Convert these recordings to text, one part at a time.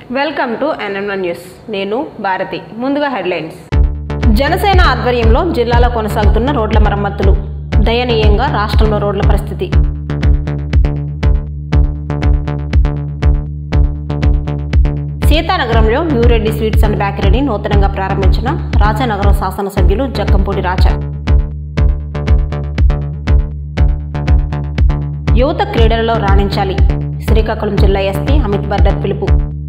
Welcome to NMN news నేను భారతి ముందుగా headlines Janasena ఆధ్వర్యంలో జిల్లాలో కొనసాగుతున్న రోడ్ల మరమ్మతులు దయనీయంగా రాష్ట్రంలో రోడ్ల పరిస్థితి సీతానగరంలో న్యూరెడ్డి స్వీట్స్ అండ్ బేకరీని నూతనంగా ప్రారంభించిన రాజానగరం శాసనసభ్యులు జక్కంపూడి రాజా యువత క్రీడలలో రాణించాలి శ్రీకాకుళం జిల్లా ఎస్పీ అమిత్ బర్డర్ పిలుపు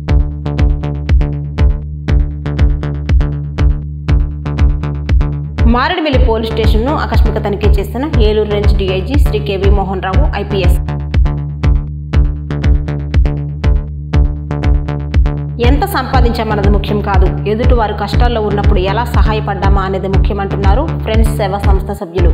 మారేడుమిల్లి పోలీస్ స్టేషన్ను ఆకస్మిక తనిఖీ చేసిన Eluru range DIG Shri KV Mohan Rao IPS ఎంత సంపాదించామన్నది ముఖ్యం కాదు ఎదుటి వారు కష్టాల్లో ఉన్నప్పుడు ఎలా సహాయపడ్డామా అనేది ముఖ్యమంటున్నారు ఫ్రెండ్స్ సేవా సంస్థ సభ్యులు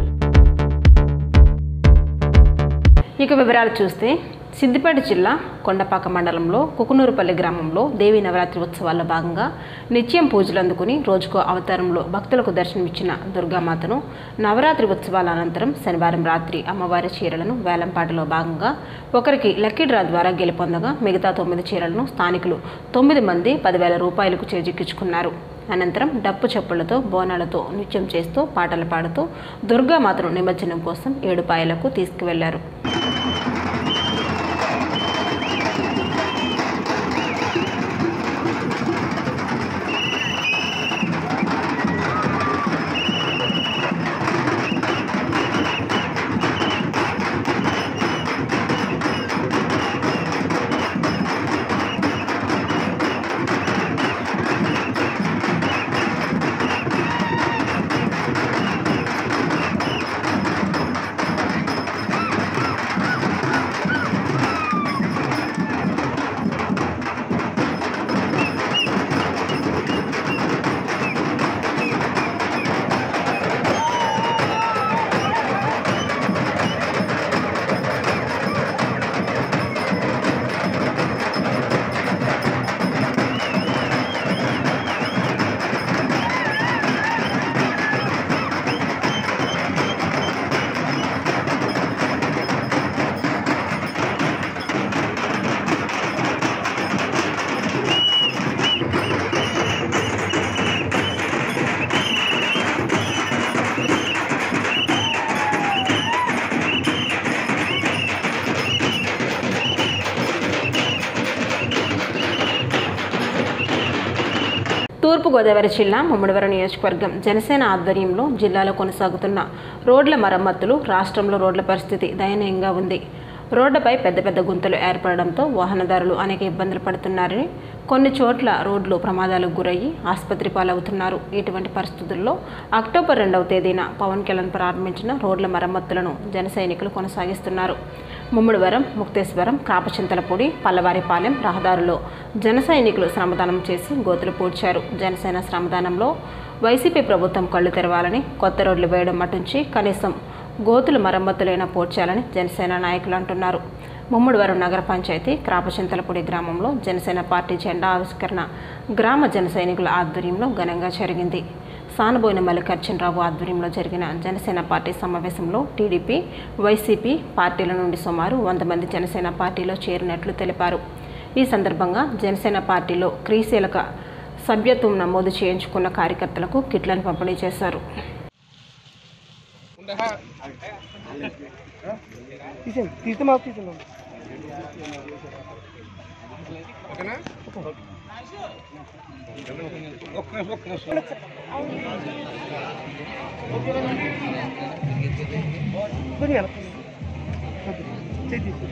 ఇక వివరాలు చూస్తే సిద్దిపేట జిల్లా కొండపాక మండలంలో కుకునూరుపల్లి గ్రామంలో దేవీ నవరాత్రి ఉత్సవాల్లో భాగంగా నిత్యం పూజలు అందుకుని రోజుకో అవతారంలో భక్తులకు దర్శనమిచ్చిన దుర్గామాతను నవరాత్రి ఉత్సవాల అనంతరం శనివారం రాత్రి అమ్మవారి చీరలను వేలంపాటలో భాగంగా ఒకరికి లక్కీ డ్రా ద్వారా గెలుపొందగా మిగతా తొమ్మిది చీరలను స్థానికులు తొమ్మిది మంది పదివేల రూపాయలకు చేజిక్కించుకున్నారు అనంతరం డప్పు చప్పులతో బోనాలతో నృత్యం చేస్తూ పాటలు పాడుతూ దుర్గామాతను నిమజ్జనం కోసం ఏడుపాయలకు తీసుకువెళ్లారు తూర్పుగోదావరి జిల్లా ముమ్మడివరం నియోజకవర్గం జనసేన ఆధ్వర్యంలో జిల్లాలో కొనసాగుతున్న రోడ్ల మరమ్మతులు రాష్ట్రంలో రోడ్ల పరిస్థితి దయనీయంగా ఉంది రోడ్లపై పెద్ద పెద్ద గుంతలు ఏర్పడడంతో వాహనదారులు అనేక ఇబ్బందులు పడుతున్నారని కొన్ని చోట్ల రోడ్లు ప్రమాదాలకు గురయ్యి ఆసుపత్రి పాలవుతున్నారు ఇటువంటి పరిస్థితుల్లో అక్టోబర్ రెండవ తేదీన పవన్ కళ్యాణ్ ప్రారంభించిన రోడ్ల మరమ్మతులను జన సైనికులు కొనసాగిస్తున్నారు ముమ్మిడివరం ముక్తేశ్వరం క్రాపచింతలపూడి పల్లవారిపాలెం రహదారులో జన సైనికులు శ్రమదానం చేసి గోతులు పూడ్చారు జనసేన శ్రమదానంలో వైసీపీ ప్రభుత్వం కళ్ళు తెరవాలని కొత్త రోడ్లు వేయడం మటుంచి కనీసం గోతులు మరమ్మతులైనా పూడ్చాలని జనసేన నాయకులు అంటున్నారు ముమ్మడివరం నగర పంచాయతీ క్రాపచింతలపూడి గ్రామంలో జనసేన పార్టీ జెండా ఆవిష్కరణ గ్రామ జన సైనికుల ఆధ్వర్యంలో ఘనంగా జరిగింది సానబోయిన మల్లికార్జునరావు ఆధ్వర్యంలో జరిగిన జనసేన పార్టీ సమావేశంలో టీడీపీ వైసీపీ పార్టీల నుండి సుమారు వంద మంది జనసేన పార్టీలో చేరినట్లు తెలిపారు ఈ సందర్భంగా జనసేన పార్టీలో క్రీశీలక సభ్యత్వం నమోదు చేయించుకున్న కార్యకర్తలకు కిట్లను పంపిణీ చేశారు తీసేయండి తీస్తే మాకు తీసేయండి కొంచెం వెనక్కి. చేయి తీసి.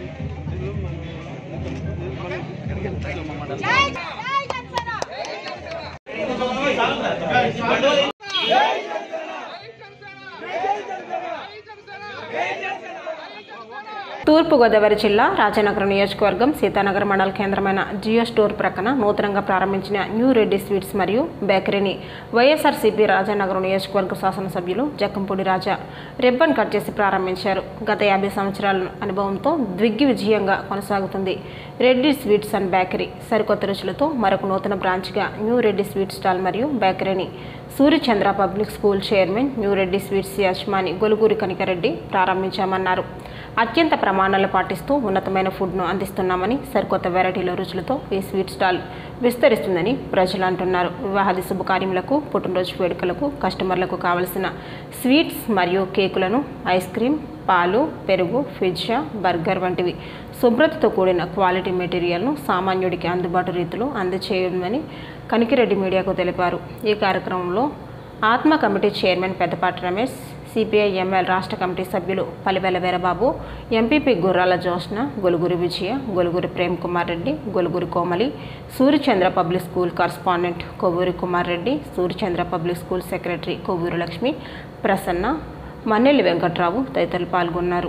తూర్పుగోదావరి జిల్లా రాజానగరం నియోజకవర్గం సీతానగర్ మండల కేంద్రమైన జియో స్టోర్ ప్రక్కన నూతనంగా ప్రారంభించిన న్యూ రెడ్డి స్వీట్స్ మరియు బేకరీని వైఎస్ఆర్సీపీ రాజానగరం నియోజకవర్గ శాసనసభ్యులు జక్కంపూడి రాజా రిబ్బన్ కట్ చేసి ప్రారంభించారు గత యాభై సంవత్సరాల అనుభవంతో ద్విగ్గి విజయంగా కొనసాగుతుంది రెడ్డి స్వీట్స్ అండ్ బేకరీ సరికొత్త రుచులతో మరొక నూతన బ్రాంచ్గా న్యూ రెడ్డి స్వీట్ స్టాల్ మరియు బేకరీని Suryachandra public school chairman new Reddy sweets యజమాని గొలుగూరి కనికరెడ్డి ప్రారంభించామన్నారు అత్యంత ప్రమాణాలు పాటిస్తూ ఉన్నతమైన ఫుడ్ను అందిస్తున్నామని సరికొత్త వెరైటీల రుచులతో ఈ స్వీట్ స్టాల్ విస్తరిస్తుందని ప్రజలు అంటున్నారు వివాహాది శుభకార్యములకు పుట్టినరోజు వేడుకలకు కస్టమర్లకు కావలసిన స్వీట్స్ మరియు కేకులను ఐస్ క్రీమ్ పాలు పెరుగు పిజ్జా బర్గర్ వంటివి శుభ్రతతో కూడిన క్వాలిటీ మెటీరియల్ను సామాన్యుడికి అందుబాటు రీతిలో అందచేయమని కనికిరెడ్డి మీడియాకు తెలిపారు ఈ కార్యక్రమంలో Atma committee chairman Peddapati Ramesh CPI ML రాష్ట్ర కమిటీ సభ్యులు Palivela Veerababu MPP Gurrala Jyoshna Goluguri Vijaya Goluguri Prem Kumar Reddy Goluguri Komali Suryachandra public school correspondent Kovvuri Kumar Reddy Suryachandra public school secretary Kovvuru Lakshmi Prasanna Mannelli Venkatrao తదితరులు పాల్గొన్నారు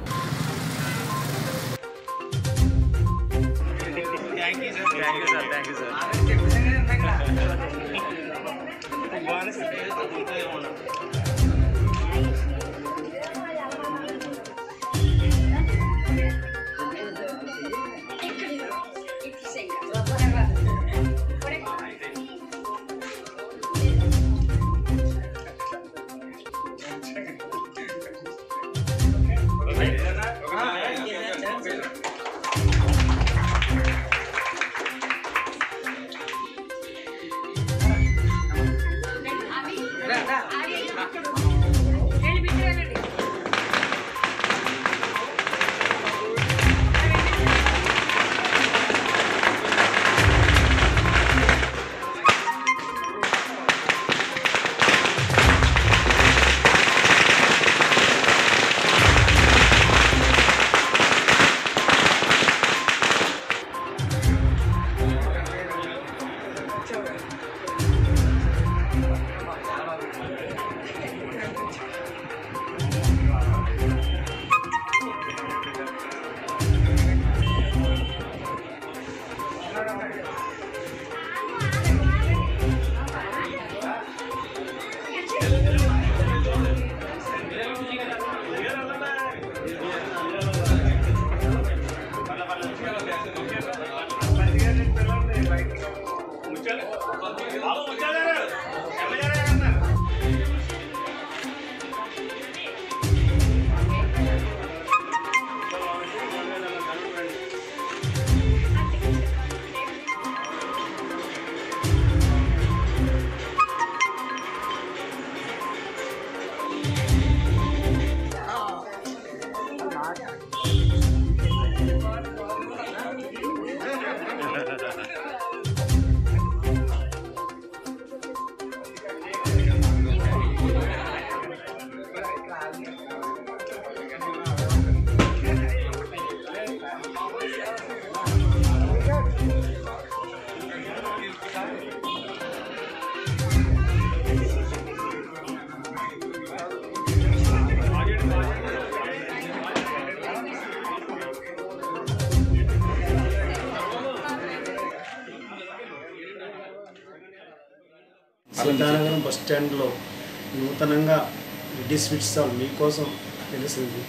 సీతానగరం బస్ స్టాండ్లో నూతనంగా రెడ్డి స్వీట్ స్టాల్ మీకోసం తెలిసింది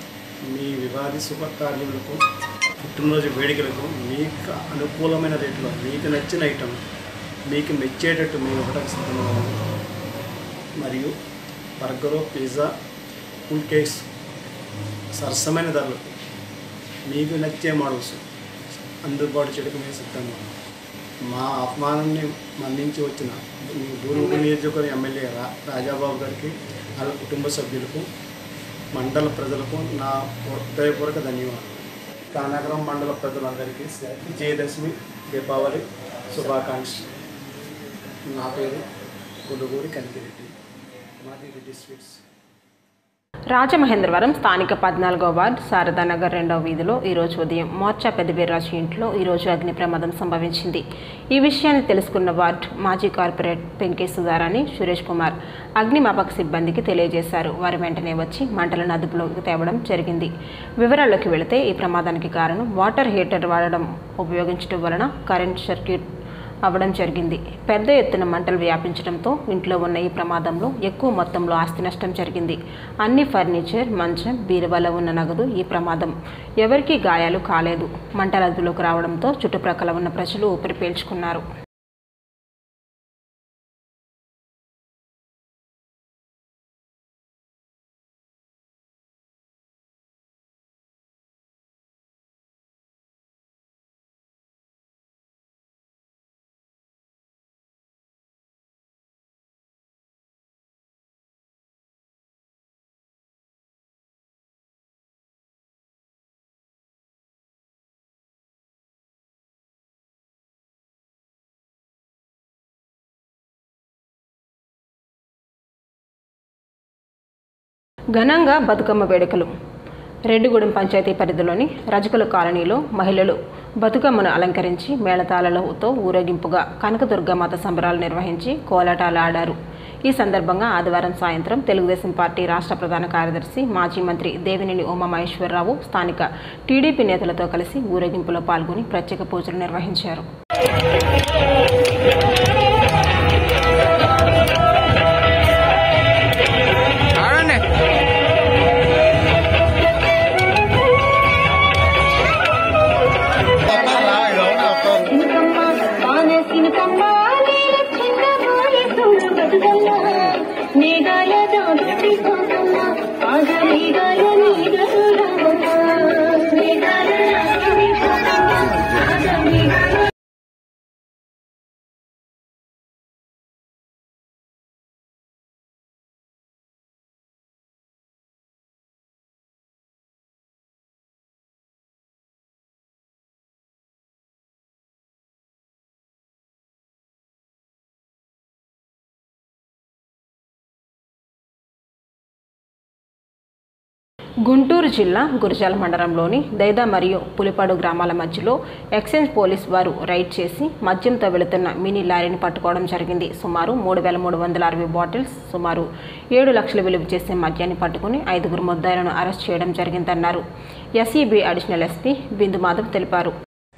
మీ వివాది శుభకార్యములకు పుట్టినరోజు వేడుకలకు మీకు అనుకూలమైన రేట్లో మీకు నచ్చిన ఐటెం మీకు మెచ్చేటట్టు మేము ఇవ్వడానికి సిద్ధంగా ఉన్నాం మరియు బర్గరు పిజ్జా కూల్ కేక్స్ సరసమైన ధరలు మీకు నచ్చే మోడల్స్ అందుబాటు చేయడానికి మేము సిద్ధంగా ఉన్నాం మా ఆహ్వానాన్ని మన్నించి వచ్చిన మీ దూరుగు నియోజకవర్గ ఎమ్మెల్యే రా రాజాబాబు గారికి వాళ్ళ కుటుంబ సభ్యులకు మండల ప్రజలకు నా హృదయపూర్వక ధన్యవాదాలు కానగరం మండల ప్రజలందరికీ విజయదశమి దీపావళి శుభాకాంక్షలు నా పేరు గుడుగూరి కనిపిరెడ్డి మాది రెడ్డి స్వీట్స్ రాజమహేంద్రవరం స్థానిక పద్నాలుగో వార్డు శారదానగర్ రెండవ వీధిలో ఈరోజు ఉదయం మోర్చా పెద్దబీర్రాజు ఇంట్లో ఈరోజు అగ్ని ప్రమాదం సంభవించింది ఈ విషయాన్ని తెలుసుకున్న వార్డు మాజీ కార్పొరేట్ పెంకే సుధారాణి సురేష్ కుమార్ అగ్నిమాపక సిబ్బందికి తెలియజేశారు వారు వెంటనే వచ్చి మంటలను అదుపులోకి తేవడం జరిగింది వివరాల్లోకి వెళితే ఈ ప్రమాదానికి కారణం వాటర్ హీటర్ వాడడం ఉపయోగించడం వలన కరెంట్ సర్క్యూట్ అవ్వడం జరిగింది పెద్ద ఎత్తున మంటలు వ్యాపించడంతో ఇంట్లో ఉన్న ఈ ప్రమాదంలో ఎక్కువ మొత్తంలో ఆస్తి నష్టం జరిగింది అన్ని ఫర్నిచర్ మంచం బీరువాలో ఉన్న నగదు ఈ ప్రమాదం ఎవరికీ గాయాలు కాలేదు మంటల అదుపులోకి రావడంతో చుట్టుప్రక్కల ఉన్న ప్రజలు ఊపిరి పీల్చుకున్నారు ఘనంగా బతుకమ్మ వేడుకలు రెడ్డిగూడెం పంచాయతీ పరిధిలోని రజకుల కాలనీలో మహిళలు బతుకమ్మను అలంకరించి మేళతాళలతో ఊరేగింపుగా కనకదుర్గమాత సంబరాలు నిర్వహించి కోలాటాలు ఆడారు ఈ సందర్భంగా ఆదివారం సాయంత్రం తెలుగుదేశం పార్టీ రాష్ట్ర ప్రధాన కార్యదర్శి మాజీ మంత్రి దేవినేని ఉమామహేశ్వరరావు స్థానిక టీడీపీ నేతలతో కలిసి ఊరేగింపులో పాల్గొని ప్రత్యేక పూజలు నిర్వహించారు సినకమ్మ వాన సినకమ్మ నీల చిన్న బోయ తోడు బతుకమ్మ మేఘాల దాటి పోతమ్మ ఆగ మేఘాల మీద మేఘాల దాటి పోతమ్మ ఆగ మేఘాల గుంటూరు జిల్లా గురజాల మండలంలోని దైద మరియు పులిపాడు గ్రామాల మధ్యలో ఎక్సైజ్ పోలీస్ వారు రైడ్ చేసి మద్యంతో వెళుతున్న మినీ లారీని పట్టుకోవడం జరిగింది సుమారు మూడు వేల మూడు వందల అరవై బాటిల్స్ సుమారు ఏడు లక్షల విలువ చేసే మద్యాన్ని పట్టుకుని ఐదుగురు ముద్దాయిలను అరెస్ట్ చేయడం జరిగిందన్నారు SEB additional SP Bindu Madhav తెలిపారు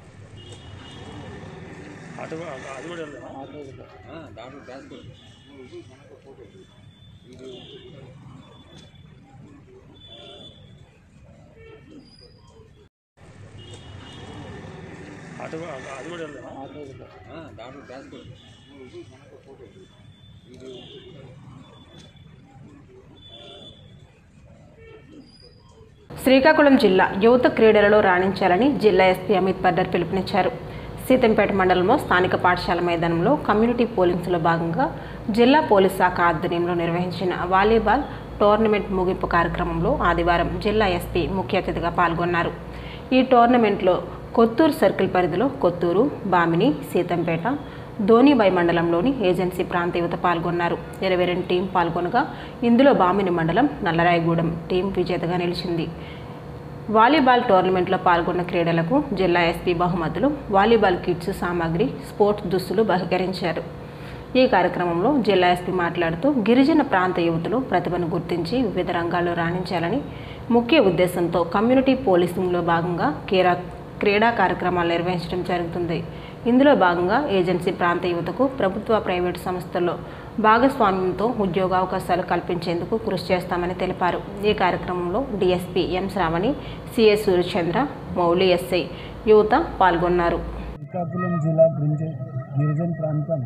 శ్రీకాకుళం జిల్లా యువత క్రీడలలో రాణించాలని జిల్లా ఎస్పీ అమిత్ పడ్డర్ పిలుపునిచ్చారు సీతంపేట మండలంలో స్థానిక పాఠశాల మైదానంలో కమ్యూనిటీ పోలింగ్స్లో భాగంగా జిల్లా పోలీస్ శాఖ ఆధ్వర్యంలో నిర్వహించిన వాలీబాల్ టోర్నమెంట్ ముగింపు కార్యక్రమంలో ఆదివారం జిల్లా ఎస్పీ ముఖ్య అతిథిగా పాల్గొన్నారు ఈ టోర్నమెంట్లో కొత్తూరు సర్కిల్ పరిధిలో కొత్తూరు బామిని సీతంపేట ధోనిబాయ్ మండలంలోని ఏజెన్సీ ప్రాంత యువత పాల్గొన్నారు ఇరవై రెండు టీం పాల్గొనగా ఇందులో బామిని మండలం నల్లరాయగూడెం టీం విజేతగా నిలిచింది వాలీబాల్ టోర్నమెంట్లో పాల్గొన్న క్రీడలకు జిల్లా ఎస్పీ బహుమతులు వాలీబాల్ కిట్స్ సామాగ్రి స్పోర్ట్స్ దుస్తులు బహికరించారు ఈ కార్యక్రమంలో జిల్లా ఎస్పీ మాట్లాడుతూ గిరిజన ప్రాంత యువతులు ప్రతిభను గుర్తించి వివిధ రంగాల్లో రాణించాలని ముఖ్య ఉద్దేశంతో కమ్యూనిటీ పోలీసింగ్లో భాగంగా క్రీడా క్రీడా కార్యక్రమాలు నిర్వహించడం జరుగుతుంది ఇందులో భాగంగా ఏజెన్సీ ప్రాంత యువతకు ప్రభుత్వ ప్రైవేటు సంస్థల్లో భాగస్వామ్యంతో ఉద్యోగావకాశాలు కల్పించేందుకు కృషి చేస్తామని తెలిపారు ఈ కార్యక్రమంలో DSP M Sravani CS Suryachandra Mouli SI యువత పాల్గొన్నారు శ్రీకాకుళం జిల్లా గిరిజ గిరిజన ప్రాంతం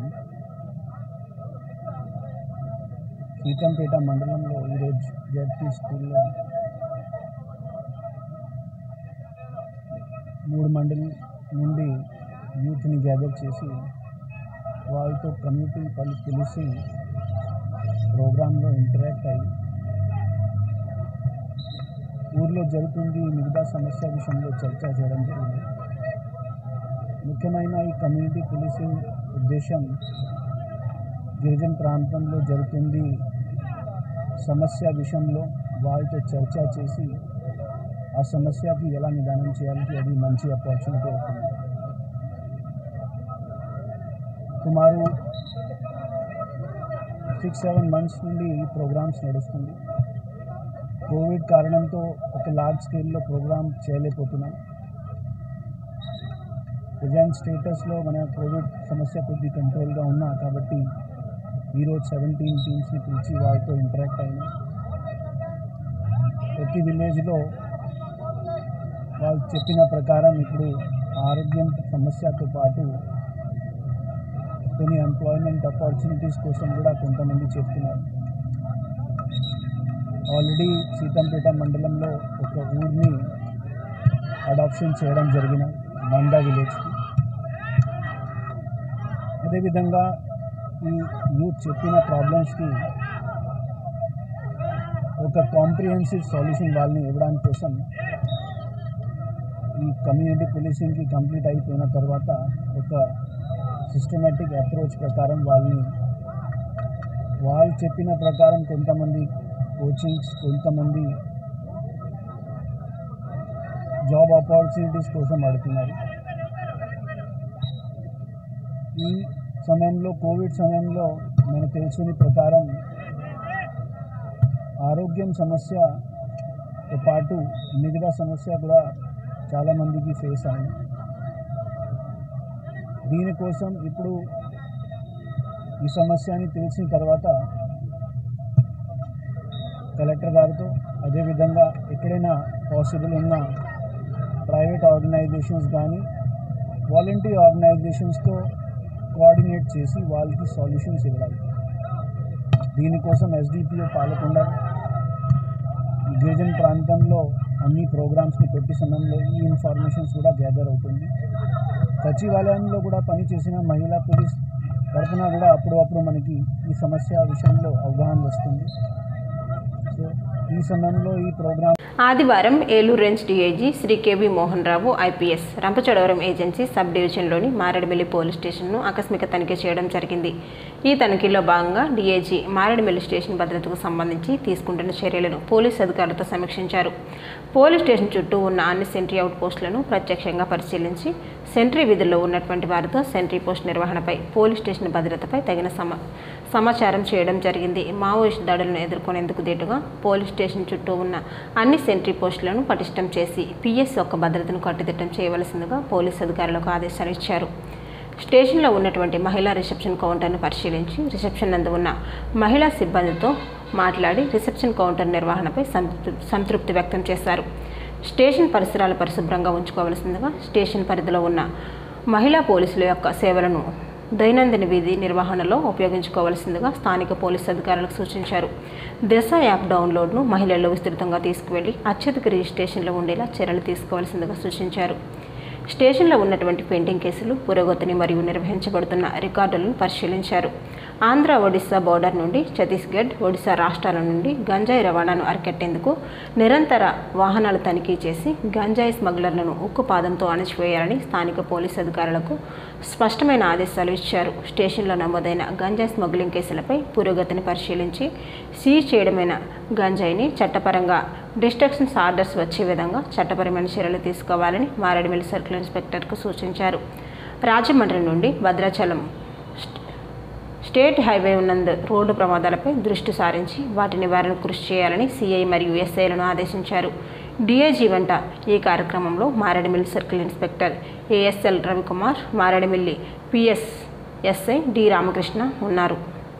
సీతంపేట మండలంలో ఈరోజు జడ్పీ స్కూల్లో మూడు మండలి నుండి యూత్ని గ్యాదర్ చేసి వాళ్ళతో కమ్యూనిటీ పలు పిలిచి ప్రోగ్రాంలో ఇంటరాక్ట్ అయ్యి ఊర్లో జరుగుతుంది మిగతా సమస్య విషయంలో చర్చ చేయడం జరిగింది ముఖ్యమైన ఈ కమ్యూనిటీ పోలీసింగ్ ఉద్దేశం గిరిజన ప్రాంతంలో జరుగుతుంది సమస్య విషయంలో వాళ్ళతో చర్చ చేసి ఆ సమస్యకి ఎలా నిదానం చేయాలి అది మంచి ఆపర్చునిటీ అవుతుంది సుమారు సిక్స్ సెవెన్ మంత్స్ నుండి ఈ ప్రోగ్రామ్స్ నడుస్తుంది కోవిడ్ కారణంతో ఒక లార్జ్ స్కేల్లో ప్రోగ్రామ్ చేయలేకపోతున్నాం ప్రజెంట్ స్టేటస్లో మన కోవిడ్ సమస్య కొద్ది కంట్రోల్గా ఉన్నా కాబట్టి ఈరోజు సెవెంటీన్ టీమ్స్ని పిలిచి వాళ్ళతో ఇంటరాక్ట్ అయినా ప్రతి విలేజ్లో వాళ్ళు చెప్పిన ప్రకారం ఇప్పుడు ఆరోగ్యం సమస్యతో పాటు కొన్ని ఎంప్లాయ్మెంట్ ఆపర్చునిటీస్ కోసం కూడా కొంతమంది చెప్తున్నారు ఆల్రెడీ సీతంపేట మండలంలో ఒక ఊరిని అడాప్షన్ చేయడం జరిగిన బండా విలేజ్కి అదేవిధంగా ఈ యూత్ చెప్పిన ప్రాబ్లమ్స్కి ఒక కాంప్రిహెన్సివ్ సొల్యూషన్ వాళ్ళని ఇవ్వడానికి కోసం ఈ కమ్యూనిటీ పోలీసింగ్కి కంప్లీట్ అయిపోయిన తర్వాత ఒక సిస్టమేటిక్ అప్రోచ్ ప్రకారం వాళ్ళని వాళ్ళు చెప్పిన ప్రకారం కొంతమంది కోచింగ్స్ కొంతమంది జాబ్ ఆపర్చునిటీస్ కోసం ఆడుతున్నారు ఈ సమయంలో కోవిడ్ సమయంలో మనకు తెలిసిన ప్రకారం ఆరోగ్యం సమస్యతో పాటు మిగతా సమస్య కూడా చాలామందికి ఫేస్ అయింది దీనికోసం ఇప్పుడు ఈ సమస్యని తెలిసిన తర్వాత కలెక్టర్ గారితో అదేవిధంగా ఎక్కడైనా పాసిబుల్ ఉన్న ప్రైవేట్ ఆర్గనైజేషన్స్ కానీ వాలంటీర్ ఆర్గనైజేషన్స్తో కోఆర్డినేట్ చేసి వాళ్ళకి సొల్యూషన్స్ ఇవ్వాలి దీనికోసం ఎస్డిపిఓ పాలకొండ ఈ గిరిజన ప్రాంతంలో అన్ని ప్రోగ్రామ్స్ని పెట్టి సమయంలో ఈ ఇన్ఫర్మేషన్స్ కూడా గ్యాదర్ అవుతుంది సచివాలయంలో కూడా పనిచేసిన మహిళా పోలీస్ తరఫున కూడా అప్పుడప్పుడు మనకి ఈ సమస్య విషయంలో అవగాహన వస్తుంది సో ఈ సమయంలో ఈ ప్రోగ్రామ్ ఆదివారం Eluru range DIG Shri KV Mohan Rao IPS Rampachodavaram agency sub డివిజన్లోని మారేడుమిల్లి పోలీస్ స్టేషన్ను ఆకస్మిక తనిఖీ చేయడం జరిగింది ఈ తనిఖీలో భాగంగా డీఐజీ మారేడుమిల్లి స్టేషన్ భద్రతకు సంబంధించి తీసుకుంటున్న చర్యలను పోలీస్ అధికారులతో సమీక్షించారు పోలీస్ స్టేషన్ చుట్టూ ఉన్న అన్ని సెంట్రీ అవుట్ పోస్టులను ప్రత్యక్షంగా పరిశీలించి సెంట్రీ విధుల్లో ఉన్నటువంటి వారితో సెంట్రీ పోస్ట్ నిర్వహణపై పోలీస్ స్టేషన్ భద్రతపై తగిన సమ సమాచారం చేయడం జరిగింది మావోయిస్ట్ దాడులను ఎదుర్కొనేందుకు దీటుగా పోలీస్ స్టేషన్ చుట్టూ ఉన్న అన్ని సెంట్రీ పోస్టులను పటిష్టం చేసి పిఎస్ యొక్క భద్రతను కట్టుదిట్టం చేయవలసిందిగా పోలీస్ అధికారులకు ఆదేశాలు ఇచ్చారు స్టేషన్లో ఉన్నటువంటి మహిళా రిసెప్షన్ కౌంటర్ను పరిశీలించి రిసెప్షన్ నందు ఉన్న మహిళా సిబ్బందితో మాట్లాడి రిసెప్షన్ కౌంటర్ నిర్వహణపై సంతృ- సంతృప్తి వ్యక్తం చేశారు స్టేషన్ పరిసరాలు పరిశుభ్రంగా ఉంచుకోవలసిందిగా స్టేషన్ పరిధిలో ఉన్న మహిళా పోలీసుల యొక్క సేవలను దైనందిన విధి నిర్వహణలో ఉపయోగించుకోవాల్సిందిగా స్థానిక పోలీసు అధికారులకు సూచించారు దిశ యాప్ డౌన్లోడ్ను మహిళల్లో విస్తృతంగా తీసుకువెళ్లి అత్యధిక రిజిస్ట్రేషన్లో ఉండేలా చర్యలు తీసుకోవాల్సిందిగా సూచించారు స్టేషన్లో ఉన్నటువంటి పెండింగ్ కేసులు పురోగతిని మరియు నిర్వహించబడుతున్న రికార్డులను పరిశీలించారు ఆంధ్ర ఒడిశా బోర్డర్ నుండి ఛత్తీస్గఢ్ ఒడిశా రాష్ట్రాల నుండి గంజాయి రవాణాను అరికట్టేందుకు నిరంతర వాహనాలు తనిఖీ చేసి గంజాయి స్మగ్లర్లను ఉక్కు పాదంతో అణచివేయాలని స్థానిక పోలీసు అధికారులకు స్పష్టమైన ఆదేశాలు ఇచ్చారు స్టేషన్లో నమోదైన గంజాయి స్మగ్లింగ్ కేసులపై పురోగతిని పరిశీలించి సీజ్ చేయడమైన గంజాయిని చట్టపరంగా డిస్ట్రక్షన్స్ ఆర్డర్స్ వచ్చే విధంగా చట్టపరమైన చర్యలు తీసుకోవాలని మారేడుమిల్లి సర్కిల్ ఇన్స్పెక్టర్కు సూచించారు రాజమండ్రి నుండి భద్రాచలం స్టేట్ హైవే ఉన్నందు రోడ్డు ప్రమాదాలపై దృష్టి సారించి వాటి నివారణకు కృషి చేయాలని సిఐ మరియు ఎస్ఐలను ఆదేశించారు డిఐజీ వెంట ఈ కార్యక్రమంలో Maredumilli circle inspector ASL Ravikumar Maredumilli PS SI D Ramakrishna ఉన్నారు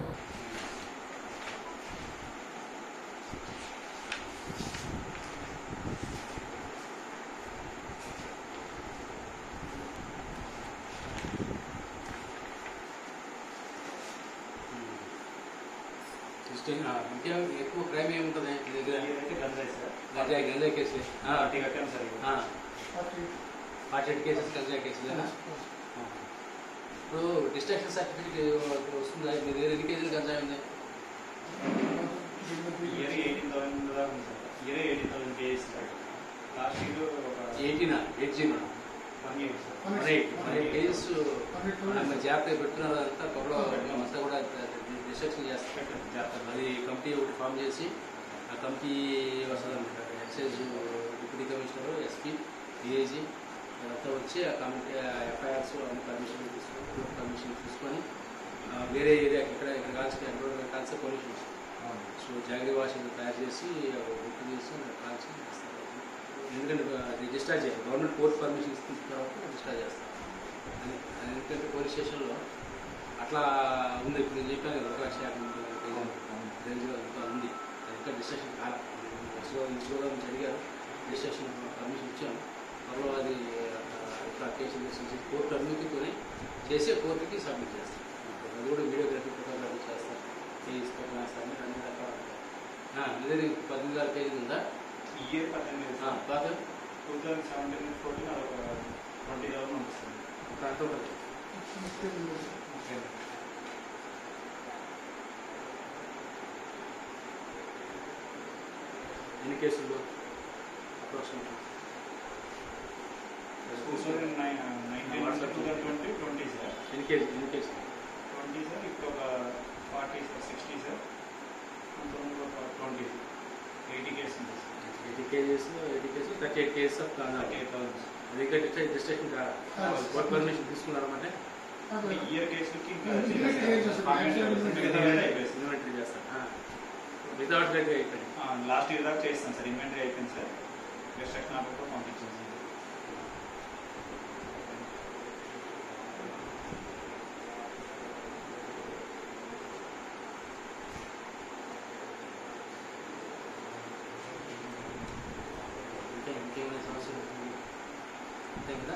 స్టేషన్ అంటే ఎక్కువ క్రైమ్ ఏముంటుంది మీ దగ్గర గంజాయి సార్ గంజాయి గంజాయి కేసు పార్టీ కట్టాం సార్ ఇవి. ఫార్టీ ఎయిట్ కేసెస్ గంజాయి కేసులేనా ఇప్పుడు డిస్ట్రక్షన్ సర్టిఫికేట్ వస్తుందా మీ దగ్గర ఎన్ని కేజీలు గంజాయి ఉంది ఇయర్ ఎయిటీన్ థౌసండ్ దాకా ఉంది sir year eighteen thousand KGs sir last year ఒక ఎయిటీనా eight zero one year sir one eight one eight KGs మన జాగ్రత్తగా పెట్టుకున్నారు అంతా త్వరలో మేమంతా కూడా డిస్ట్రక్షన్ చేస్తాం జాగ్రత్త అది కమిటీ ఒకటి ఫామ్ చేసి ఆ కమిటీ వస్తుంది అనమాట excise deputy commissioner SP DIG అంతా వచ్చి ఆ కమిటీ ఎఫ్ఐఆర్స్ అన్ని పర్మిషన్ తీసుకొని పర్మిషన్ తీసుకొని ఆ, వేరే ఏరియా ఎక్కడ ఎక్కడ కాల్చి ఎక్కడ కాల్సి పర్మిషన్ సో జాగ్రత్త వాషింగ్ తయారు చేసి బుక్ చేసి కాల్చి ఇస్తారు. ఎందుకంటే అది డిశ్చార్జ్ చేయాలి గవర్నమెంట్ కోర్టు పర్మిషన్ ఇస్తున్న తర్వాత డిశ్చార్జ్ చేస్తారు అది అది ఎందుకంటే పోలీస్ స్టేషన్లో అట్లా ఉంది ఇప్పుడు నేను చెప్పాను కదా, ఒక లక్ష యాభై మూడు వేల రేంజ్లో ఇంకా ఉంది అది ఇంకా డిస్ట్రక్షన్ కాల సో ఇంచుకోవడం నుంచి అడిగారు డిస్ట్రక్షన్ పర్మిషన్ ఇచ్చాము త్వరలో అది ఆ, ఇట్లా కేసు రిజిస్టర్ చేసి కోర్టు అనుమతితోనే చేసి కోర్టుకి సబ్మిట్ చేస్తాం అది కూడా వీడియోగ్రఫీ ఫోటోగ్రఫీ చేస్తాం కేసు వేస్తాం అన్ని రకాలు ఇదే పద్దెనిమిది వేల పేజీ ఉందా ఇయర్ పద్దెనిమిది ఆ, కాదు టూ థౌసండ్ సెవెంటీన్ ఫోర్టీన్ అదొక ట్వంటీ థౌసండ్ ఉంటుంది దాంట్లో ఓకే ఎన్ని కేసులు approximate two thousand nine nineteen two thousand twenty twenty sir ఎన్ని కేసులు ఎన్ని కేసులు ట్వంటీ సార్ ఇప్పుడు ఒక ఫార్టీ సార్ సిక్స్టీ సార్ అంతకుముందు ఒక ట్వంటీ ఎయిటీ కేసు ఉంది eighty KGs eighty case thirty eight KGs of thirty eight thousand registration registration work permission తీసుకున్నారన్నమాట ఇయర్ కేసులకి ఇన్వెంటరీ చేస్తాను వితౌట్ దగ్గర అయిపోయింది లాస్ట్ ఇయర్ దాకా చేస్తాను సార్ ఇన్వెంటరీ అయిపోయింది సార్ డిస్ట్రక్షన్ ఆపేతో పంపించాను సార్ అంటే ఇంకేమైనా సమస్యలు అంతే కదా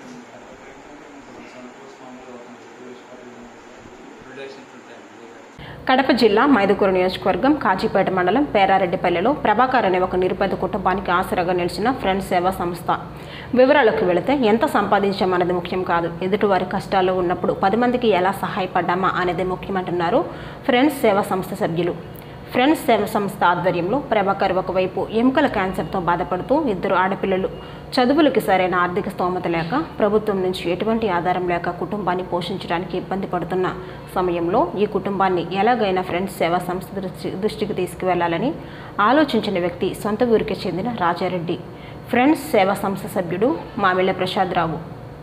రిలేషన్స్ ఉంటాయి కడప జిల్లా మైదుకూరు నియోజకవర్గం కాజీపేట మండలం పేరారెడ్డిపల్లెలో ప్రభాకర్ అనే ఒక నిరుపేద కుటుంబానికి ఆసరాగా నిలిచిన ఫ్రెండ్స్ సేవా సంస్థ వివరాలకు వెళితే ఎంత సంపాదించామన్నది ముఖ్యం కాదు ఎదుటివారి కష్టాల్లో ఉన్నప్పుడు పది మందికి ఎలా సహాయపడ్డామా అనేది ముఖ్యమంటున్నారు ఫ్రెండ్స్ సేవా సంస్థ సభ్యులు ఫ్రెండ్స్ సేవ సంస్థ ఆధ్వర్యంలో ప్రభాకర్ ఒకవైపు ఎముకల క్యాన్సర్తో బాధపడుతూ ఇద్దరు ఆడపిల్లలు చదువులకి సరైన ఆర్థిక స్తోమత లేక ప్రభుత్వం నుంచి ఎటువంటి ఆధారం లేక కుటుంబాన్ని పోషించడానికి ఇబ్బంది పడుతున్న సమయంలో ఈ కుటుంబాన్ని ఎలాగైనా ఫ్రెండ్స్ సేవా సంస్థ దృష్టి దృష్టికి తీసుకువెళ్లాలని ఆలోచించిన వ్యక్తి సొంత ఊరికి చెందిన రాజారెడ్డి ఫ్రెండ్స్ సేవా సంస్థ సభ్యుడు మామిళ్ళ ప్రసాదరావు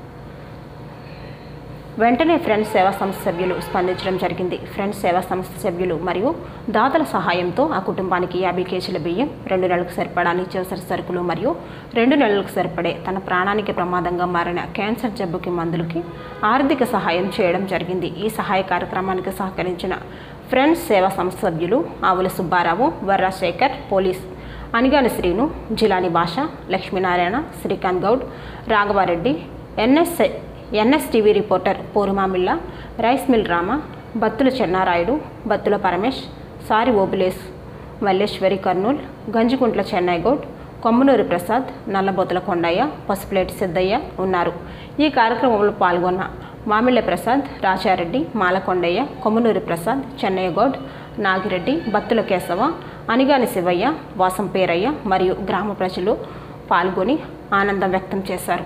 వెంటనే ఫ్రెండ్స్ సేవా సంస్థ సభ్యులు స్పందించడం జరిగింది ఫ్రెండ్స్ సేవా సంస్థ సభ్యులు మరియు దాతల సహాయంతో ఆ కుటుంబానికి యాభై కేజీల బియ్యం రెండు నెలలకు సరిపడా నిత్యావసర సరుకులు మరియు రెండు నెలలకు సరిపడే తన ప్రాణానికి ప్రమాదంగా మారిన క్యాన్సర్ జబ్బుకి మందులకి ఆర్థిక సహాయం చేయడం జరిగింది ఈ సహాయ కార్యక్రమానికి సహకరించిన ఫ్రెండ్స్ సేవా సంస్థ సభ్యులు Avula Subbarao Varra Shekhar police Anigani Srinu Jilani Basha Lakshminarayana Srikanth Goud Raghavareddy NS NSTV reporter Poormamilla rice mill Rama Battula Chennarayudu Battula Paramesh sorry Obules Malleswari Kurnool Ganjikuntla Chennai Goud Kommanuri Prasad Nallabothula Kondaiah Pasupuleti Siddaiah ఉన్నారు ఈ కార్యక్రమంలో పాల్గొన్న మామిళ్ళ ప్రసాద్ రాజారెడ్డి మాలకొండయ్య కొమ్మనూరి ప్రసాద్ చెన్నయ్య గౌడ్ నాగిరెడ్డి బత్తుల కేశవ అనిగాని శివయ్య వాసం పేరయ్య మరియు గ్రామ ప్రజలు పాల్గొని ఆనందం వ్యక్తం చేశారు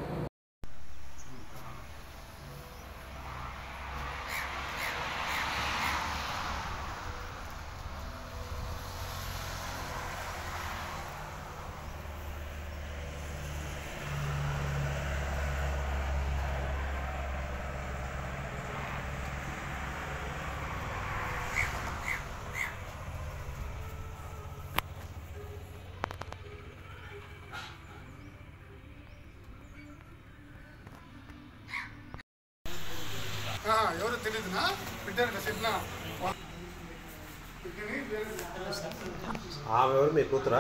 ఎవరు తెలియదునా పెట్టారు చెప్పిన ఆమె ఎవరు మీ కూతురా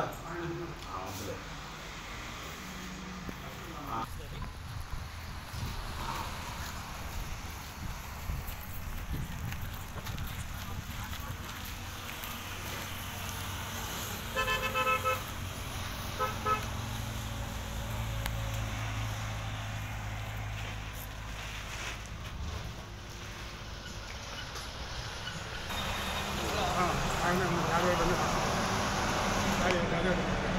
ఆయన రాజేవాడు రాజేవాడు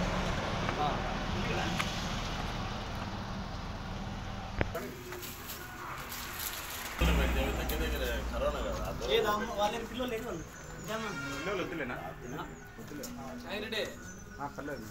పర్లేదు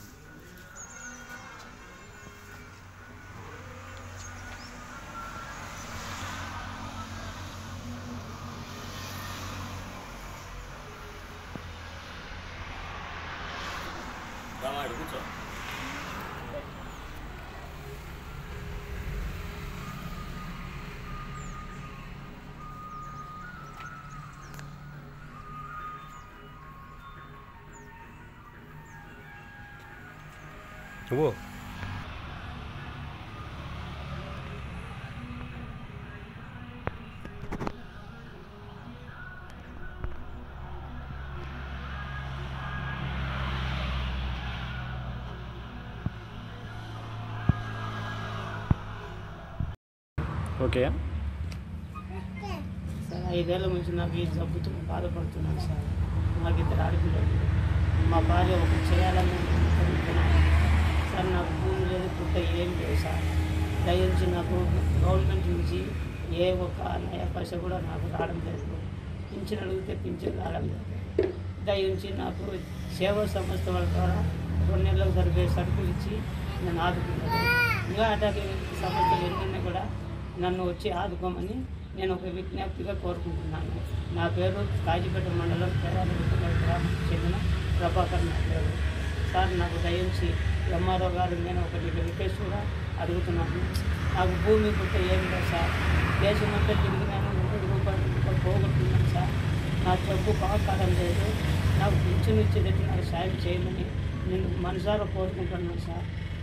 నువ్వు ఓకే సార్ ఐదేళ్ల నుంచి నాకు ఈ జబ్బుతో బాధపడుతున్నాను సార్ నాకు ఇద్దరు ఆడపిల్లలు మా భార్య ఒక చేయాలని అనుకుంటున్నాను సార్ నాకు భూమి లేదు పుట్ట ఏం లేదు సార్ దయించి నాకు గవర్నమెంట్ నుంచి ఏ ఒక్క నయా పైస కూడా నాకు రావడం లేదు పింఛన్ అడిగితే పింఛన్ రావడం లేదు దయించి నాకు సేవా సంస్థ వాళ్ళ ద్వారా రెండు నెలలకు సరిపోయే సరుకులు ఇచ్చి నన్ను ఆదుకున్నాను ఇంకా అట్లాగే సమస్యలు ఎన్నైనా కూడా నన్ను వచ్చి ఆదుకోమని నేను ఒక విజ్ఞప్తిగా కోరుకుంటున్నాను నా పేరు కాజీపేట మండలం పేరాలపేట గ్రామానికి చెందిన ప్రభాకర్ నా పేరు సార్ నాకు దయించి ఎంఆర్ఓ గారు నేను ఒకటి రిక్వెస్ట్ కూడా అడుగుతున్నాను నాకు భూమి పుట్ట ఏమి లేదు సార్ దేశమంతా తిరిగినాను నూరు రూపాయలు రూపాయలు పోగొట్టున్నాను సార్ నా డబ్బు కాకాడం లేదు నాకు పింఛను ఇచ్చేటట్టు నాకు సాయం చేయమని నేను మనసారా కోరుకుంటున్నాను సార్